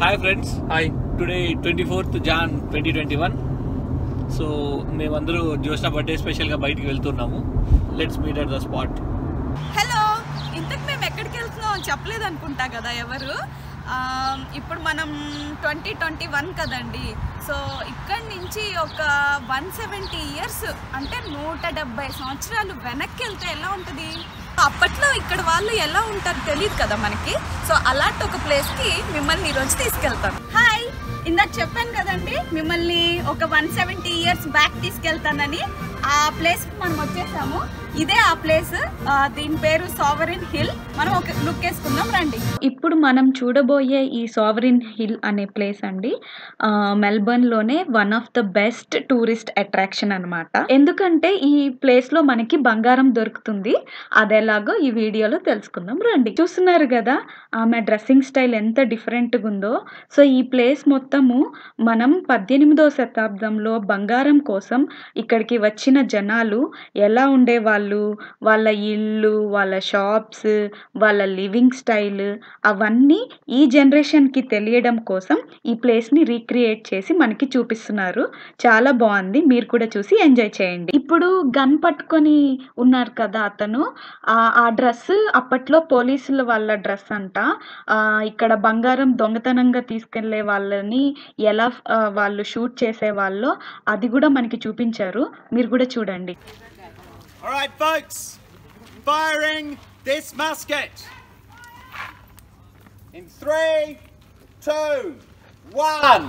Hi friends hi today twenty fourth June twenty twenty one so మేమందరూ Jyoshna birthday స్పెషల్గా బయటికి వెళ్తున్నాము let's meet at the spot hello ఇంతకు మేము ఎక్కడికి వెళ్తున్నాం చెప్పలేదు అనుకుంటా కదా ఎవరు ఆ, ఇప్పుడు మనం ట్వంటీ ట్వంటీ వన్ కదండి సో ఇక్కడి నుంచి ఒక వన్ సెవెంటీ ఇయర్స్ అంటే నూట డెబ్బై సంవత్సరాలు వెనక్కి వెళ్తే ఎలా ఉంటుంది అప్పట్లో ఇక్కడ వాళ్ళు ఎలా ఉంటారు తెలియదు కదా మనకి సో అలాంటి ఒక ప్లేస్కి మిమ్మల్ని ఈరోజు తీసుకెళ్తాను హాయ్ ఇందాక చెప్పాను కదండి మిమ్మల్ని ఒక వన్ సెవెంటీ ఇయర్స్ బ్యాక్ తీసుకెళ్తానని ఆ ప్లేస్ మనం వచ్చేసాము ఇదే ఆ ప్లేస్ దీని పేరు సావరిన్ హిల్ మనం ఒక లుక్ వేసుకుందాం రండి ఇప్పుడు మనం చూడబోయే ఈ సావరిన్ హిల్ అనే ప్లేస్ అండి ఆ, మెల్బర్న్లోనే one of the best tourist attraction అన్నమాట ఎందుకంటే ఈ ప్లేస్లో మనకి బంగారం దొరుకుతుంది అది ఎలాగో ఈ వీడియోలో తెలుసుకుందాం రండి చూస్తున్నారు కదా ఆమె డ్రెస్సింగ్ స్టైల్ ఎంత డిఫరెంట్గా ఉందో సో ఈ ప్లేస్ మొత్తము మనం పద్దెనిమిదవ శతాబ్దంలో బంగారం కోసం ఇక్కడికి వచ్చిన జనాలు ఎలా ఉండేవాళ్ళు వాళ్ళ ఇల్లు వాళ్ళ షాప్స్ వాళ్ళ లివింగ్ స్టైల్ అవన్నీ ఈ జనరేషన్కి తెలియడం కోసం ఈ ప్లేస్ని రీక్రియేట్ చేసి మనకి చూపిస్తున్నారు చాలా బాగుంది మీరు కూడా చూసి ఎంజాయ్ చేయండి ఇప్పుడు గన్ పట్టుకొని ఉన్నారు కదా అతను ఆ ఆ డ్రెస్ అప్పట్లో పోలీసుల వాళ్ళ డ్రెస్ అంట ఆ, ఇక్కడ బంగారం దొంగతనంగా తీసుకెళ్లే వాళ్ళని ఎలా ఆ, వాళ్ళు షూట్ చేసే వాళ్ళో అది కూడా మనకి చూపించారు మీరు కూడా చూడండి All right, folks, firing this musket. In three, two, one.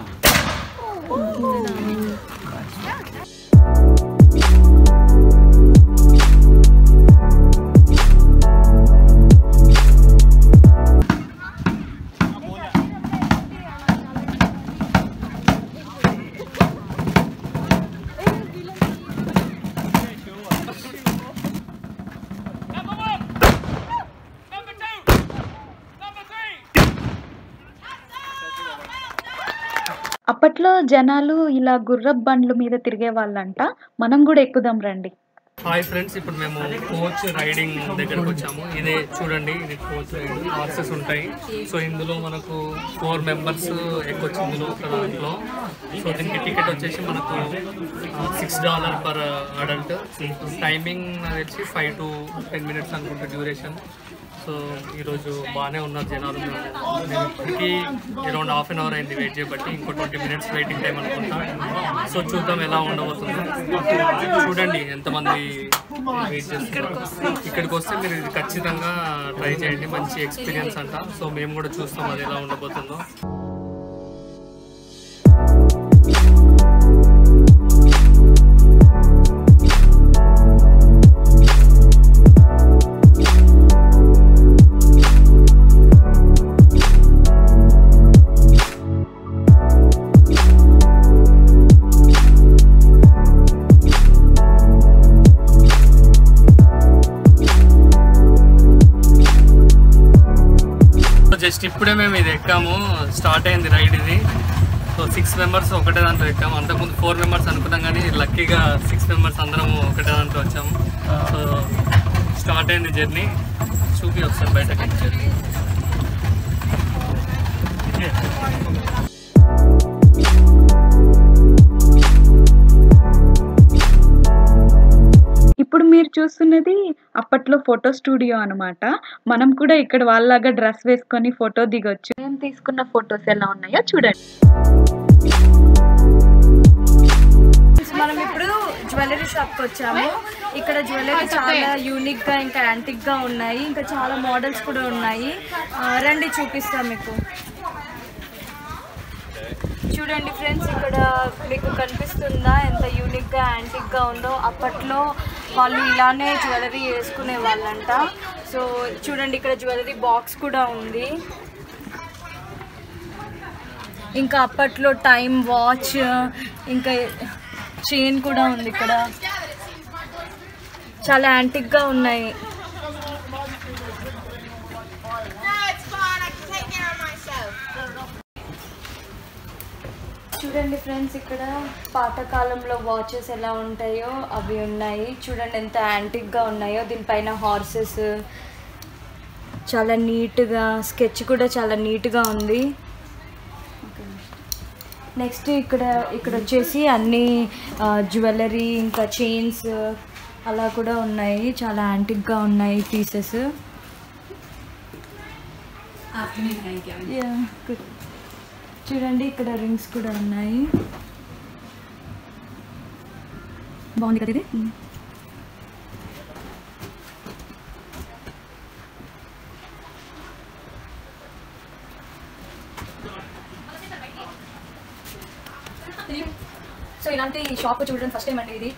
అప్పట్లో జనాలు ఇలా గుర్రపు బండ్ల మీద తిరిగే వాళ్ళంట మనం కూడా ఎక్కుదాం రండి హాయ్ ఫ్రెండ్స్ ఇప్పుడు మేము కోచ్ రైడింగ్ దగ్గరకు వచ్చాము ఇదే చూడండి ఇది కోచ్ రైడ్ హార్సెస్ ఉంటాయి సో ఇందులో మనకు ఫోర్ మెంబర్స్ ఎక్కొచ్చు ఇందులో ఒక దాంట్లో సో దీనికి టికెట్ వచ్చేసి మనకు six dollar per adult timing నాకు తెలిసి ఫైవ్ టు టెన్ మినిట్స్ అనుకుంటా డ్యూరేషన్ సో ఈరోజు బాగానే ఉన్నారు జనాలు మేము మేము ఇప్పటికీ అరౌండ్ హాఫ్ అన్ అవర్ అయింది వెయిట్ చేయబట్టి ఇంకో ట్వంటీ మినిట్స్ వెయిటింగ్ టైం అనుకుంటా సో చూద్దాం ఎలా ఉండబోతుందో చూడండి ఎంతమంది వెయిట్ చేస్తున్నారు ఇక్కడికి వస్తే మీరు ఇది ఖచ్చితంగా ట్రై చేయండి మంచి ఎక్స్పీరియన్స్ అంట సో మేము కూడా చూస్తాం అది ఎలా ఉండబోతుందో జస్ట్ ఇప్పుడే మేము ఇది ఎక్కాము స్టార్ట్ అయింది రైడ్ ఇది సో సిక్స్ మెంబర్స్ ఒకటే దాంట్లో ఎక్కాము అంతకుముందు ఫోర్ మెంబర్స్ అనుకున్నాం కానీ లక్కీగా సిక్స్ మెంబర్స్ అందరము ఒకటే దాంట్లో వచ్చాము సో స్టార్ట్ అయింది జర్నీ చూపి ఒకసారి బయటకి జర్నీ ఇప్పుడు మీరు చూస్తున్నది అప్పట్లో ఫోటో స్టూడియో అన్నమాట మనం కూడా ఇక్కడ వాళ్ళలాగా డ్రెస్ వేసుకొని ఫోటో దిగొచ్చు మేము తీసుకున్న ఫొటోస్ ఎలా ఉన్నాయో చూడండి మనం ఇప్పుడు జ్యువెలరీ షాప్కి వచ్చాము ఇక్కడ జ్యువెలరీ చాలా యూనిక్ గా ఇంకా యాంటిక్ గా ఉన్నాయి ఇంకా చాలా మోడల్స్ కూడా ఉన్నాయి ఆ, రండి చూపిస్తాం మీకు చూడండి ఫ్రెండ్స్ ఇక్కడ మీకు కనిపిస్తుందా ఎంత యూనిక్ గా యాంటిక్ గా ఉందో అప్పట్లో వాళ్ళు ఇలానే జ్యువెలరీ వేసుకునే వాళ్ళంట సో చూడండి ఇక్కడ జ్యువెలరీ బాక్స్ కూడా ఉంది ఇంకా అప్పట్లో టైం వాచ్ ఇంకా చైన్ కూడా ఉంది ఇక్కడ చాలా యాంటిక్ గా ఉన్నాయి చూడండి ఫ్రెండ్స్ ఇక్కడ పాతకాలంలో వాచెస్ ఎలా ఉంటాయో అవి ఉన్నాయి చూడండి ఎంత యాంటిక్గా ఉన్నాయో దీనిపైన హార్సెస్ చాలా నీట్గా స్కెచ్ కూడా చాలా నీట్గా ఉంది నెక్స్ట్ ఇక్కడ ఇక్కడ వచ్చేసి అన్ని జ్యువెలరీ ఇంకా చైన్స్ అలా కూడా ఉన్నాయి చాలా యాంటిక్గా ఉన్నాయి పీసెస్ చూడండి ఇక్కడ రింగ్స్ కూడా ఉన్నాయి బాగుంది కదా ఇది సో ఇలాంటి షాప్ చూడడం ఫస్ట్ టైం అండి ఇది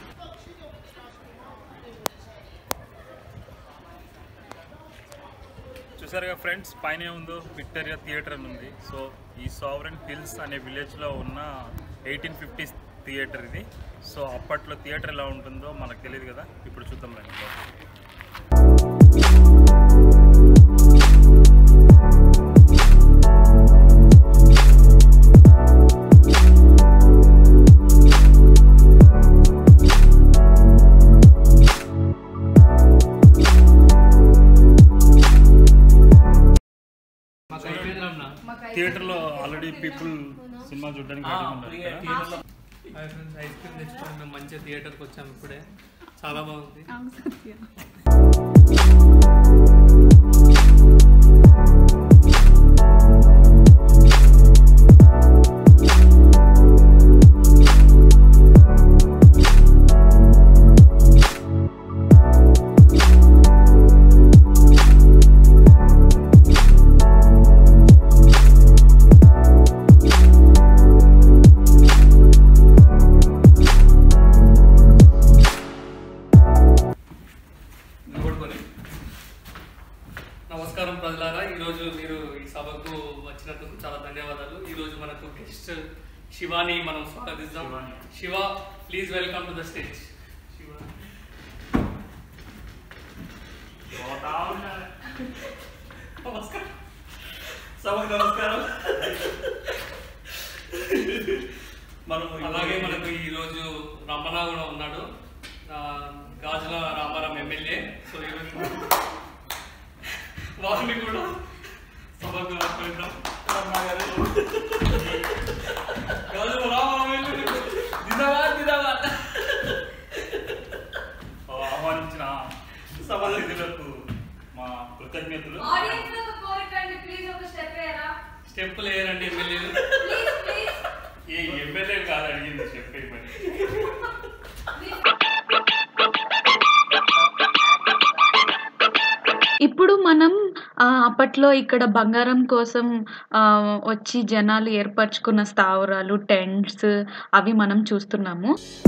చూసారుగా ఫ్రెండ్స్ పైన ఉందో విక్టోరియా థియేటర్ అని ఉంది సో ఈ సావరెన్ హిల్స్ అనే విలేజ్లో ఉన్న ఎయిటీన్ ఫిఫ్టీస్ థియేటర్ ఇది సో అప్పట్లో థియేటర్ ఎలా ఉంటుందో మనకు తెలియదు కదా ఇప్పుడు చూద్దాం రండి మాకు అయిపోయింది అన్న థియేటర్లో ఆల్రెడీ పీపుల్ సినిమా చూడడానికి ready ఉన్నారు ఇక్కడ. హాయ్ ఫ్రెండ్స్ ఐస్ క్రీమ్ తెచ్చుకొని మేము మంచిగా థియేటర్కి వచ్చాము ఇప్పుడే చాలా బాగుంది నిలబడుకొని నమస్కారం ప్రజలారా ఈరోజు మీరు ఈ సభకు వచ్చినందుకు చాలా ధన్యవాదాలు ఈరోజు మనకు గెస్ట్ శివాని మనం స్వాగతిద్దాం Shiva please welcome to the stage Shiva నమస్కారం సభకు నమస్కారం మనం అలాగే మనకు ఈరోజు రమణ కూడా ఉన్నాడు ఆ, గాజుల రామారాం ఎమ్మెల్యే సో ఈరోజు వారిని కూడా సభకు ఆహ్వానిద్దాం. రమణ గారు. గాజుల రామారాం ఎమ్మెల్యే. జిందాబాద్, జిందాబాద్. ఆహ్వానించిన సభాధితులకు మా కృతజ్ఞతలు స్టెప్ లేరండి ఎమ్మెల్యేలు ఈ ఎమ్మెల్యే కాదు అడిగింది చెప్పే మరి ఇప్పుడు మనం ఆ, అప్పట్లో ఇక్కడ బంగారం కోసం ఆ, వచ్చి జనాలు ఏర్పరచుకున్న స్థావరాలు టెంట్స్ అవి మనం చూస్తున్నాము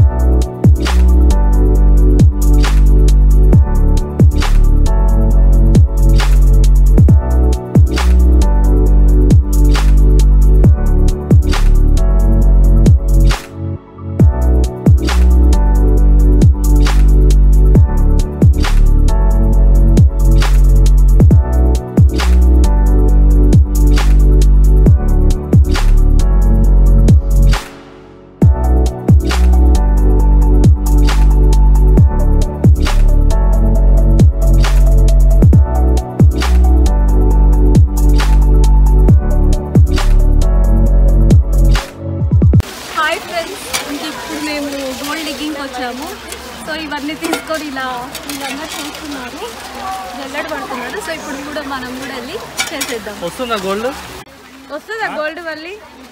హాయ్ ఫ్రెండ్స్ ఇప్పుడు మేము గోల్డ్ డిగ్గింగ్కి వచ్చాము సో ఇవన్నీ తీసుకొని ఇలా వీళ్ళందరూ చూస్తున్నారు జల్లెడ పడుతున్నాడు సో ఇప్పుడు కూడా మనం కూడా వెళ్ళి చేసేద్దాం వస్తుందా గోల్డ్ వస్తుందా గోల్డ్ మళ్ళీ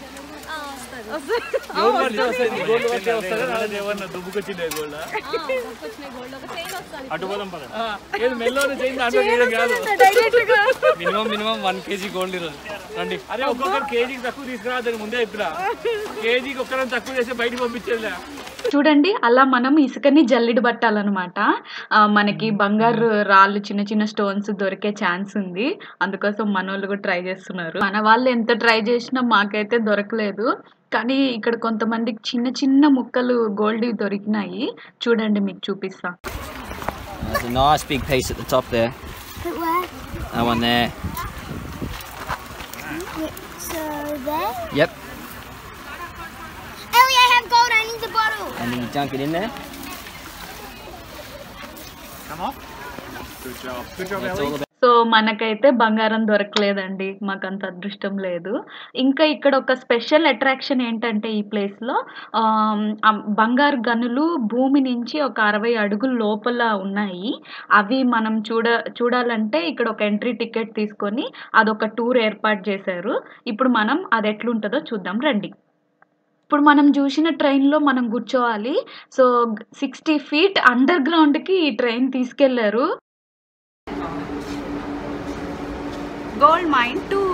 అటు పోదాం పద minimum minimum one KG gold ఈరోజు రండి అరే ఒక్కొక్కరు కేజీకి తక్కువ తీసుకురాదని ముందే చెప్పిన కేజీకి ఒక్కరిని తక్కువ చేసి బయటికి పంపించేదిలే చూడండి అలా మనం ఇసుకని జల్లిడి పట్టాలన్నమాట ఆ, మనకి బంగారు రాళ్ళు చిన్న చిన్న స్టోన్స్ దొరికే ఛాన్స్ ఉంది అందుకోసం మన వాళ్ళు కూడా ట్రై చేస్తున్నారు మన వాళ్ళు ఎంత ట్రై చేసినా మాకైతే దొరకలేదు కానీ ఇక్కడ కొంతమందికి చిన్న చిన్న ముక్కలు గోల్డ్ దొరికినాయి చూడండి మీకు చూపిస్తా There's a nice big piece at the top there. Where? That one there. So there? Yep. Ellie, I have gold. I need the bottle. And then you dunk it in there. Come off. Good job. Good job, That's Ellie. all about. So మనకైతే బంగారం దొరకలేదండి మాకు అంత అదృష్టం లేదు ఇంకా ఇక్కడ ఒక special attraction ఏంటంటే ఈ ప్లేస్లో బంగారు గనులు భూమి నుంచి ఒక అరవై అడుగుల లోపల ఉన్నాయి అవి మనం చూడ చూడాలంటే ఇక్కడ ఒక ఎంట్రీ టికెట్ తీసుకొని అదొక టూర్ ఏర్పాటు చేశారు ఇప్పుడు మనం అది ఎట్లుంటుందో చూద్దాం రండి ఇప్పుడు మనం చూసిన ట్రైన్లో మనం కూర్చోవాలి సో సిక్స్టీ ఫీట్ అండర్ గ్రౌండ్కి ఈ ట్రైన్ తీసుకెళ్లారు గోల్డ్ మైన్ టూర్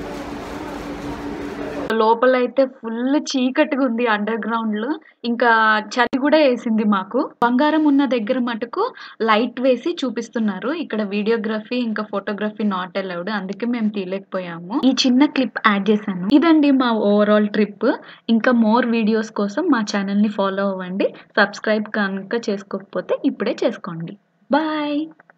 లోపల అయితే ఫుల్ చీకటిగా ఉంది అండర్ గ్రౌండ్ లో ఇంకా చలి కూడా వేసింది మాకు బంగారం ఉన్న దగ్గర మటుకు లైట్ వేసి చూపిస్తున్నారు ఇక్కడ వీడియోగ్రఫీ ఇంకా ఫోటోగ్రఫీ నాట్ అలౌడ్ అందుకే మేము తీయలేకపోయాము ఈ చిన్న క్లిప్ యాడ్ చేశాను ఇదండి మా ఓవరాల్ ట్రిప్ ఇంకా మోర్ వీడియోస్ కోసం మా ఛానల్ ని ఫాలో అవ్వండి సబ్స్క్రైబ్ కనుక చేసుకోకపోతే ఇప్పుడే చేసుకోండి బాయ్